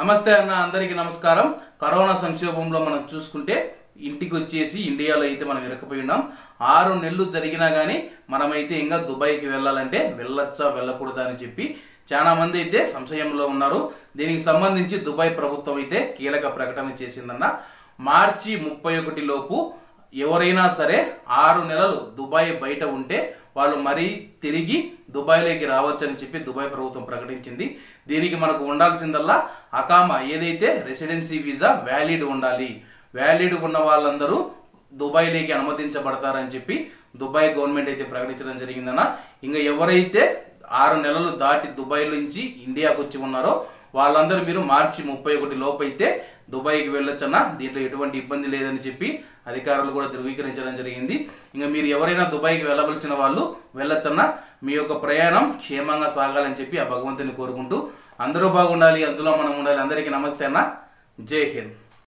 నమస్తే అన్న అందరికీ నమస్కారం కరోనా సంక్షోభంలో మనం చూసుకుంటే ఇంటికి వచ్చేసి ఇండియాలో అయితే మనం ఇరకపోయి ఉన్నాం ఆరు నెలలు జరిగినా గానీ మనమైతే ఇంకా దుబాయ్కి వెళ్ళాలంటే వెళ్ళొచ్చా వెళ్ళకూడదా అని చెప్పి చాలా మంది అయితే సంశయంలో ఉన్నారు దీనికి సంబంధించి దుబాయ్ ప్రభుత్వం అయితే కీలక ప్రకటన చేసిందన్న మార్చి ముప్పై ఒకటి లోపు ఎవరైనా సరే ఆరు నెలలు దుబాయ్ బయట ఉంటే వాళ్ళు మరీ తిరిగి దుబాయ్లోకి రావచ్చని చెప్పి దుబాయ్ ప్రభుత్వం ప్రకటించింది దీనికి మనకు ఉండాల్సిందల్లా అకామా ఏదైతే రెసిడెన్సీ వీసా వ్యాలిడ్ ఉండాలి వ్యాలిడ్ ఉన్న వాళ్ళందరూ దుబాయ్లోకి అనుమతించబడతారని చెప్పి దుబాయ్ గవర్నమెంట్ అయితే ప్రకటించడం జరిగిందన్న ఇంకా ఎవరైతే ఆరు నెలలు దాటి దుబాయ్ నుంచి ఇండియాకు వచ్చి ఉన్నారో వాళ్ళందరూ మీరు మార్చి ముప్పై ఒకటి లోపు అయితే దుబాయ్కి వెళ్ళొచ్చన్న దీంట్లో ఎటువంటి ఇబ్బంది లేదని చెప్పి అధికారులు కూడా ధృవీకరించడం జరిగింది ఇంకా మీరు ఎవరైనా దుబాయ్కి వెళ్ళవలసిన వాళ్ళు వెళ్ళొచ్చన్న మీ యొక్క ప్రయాణం క్షేమంగా సాగాలని చెప్పి ఆ భగవంతుని కోరుకుంటూ అందరూ బాగుండాలి అందులో మనం ఉండాలి అందరికీ నమస్తే అన్న జై హింద్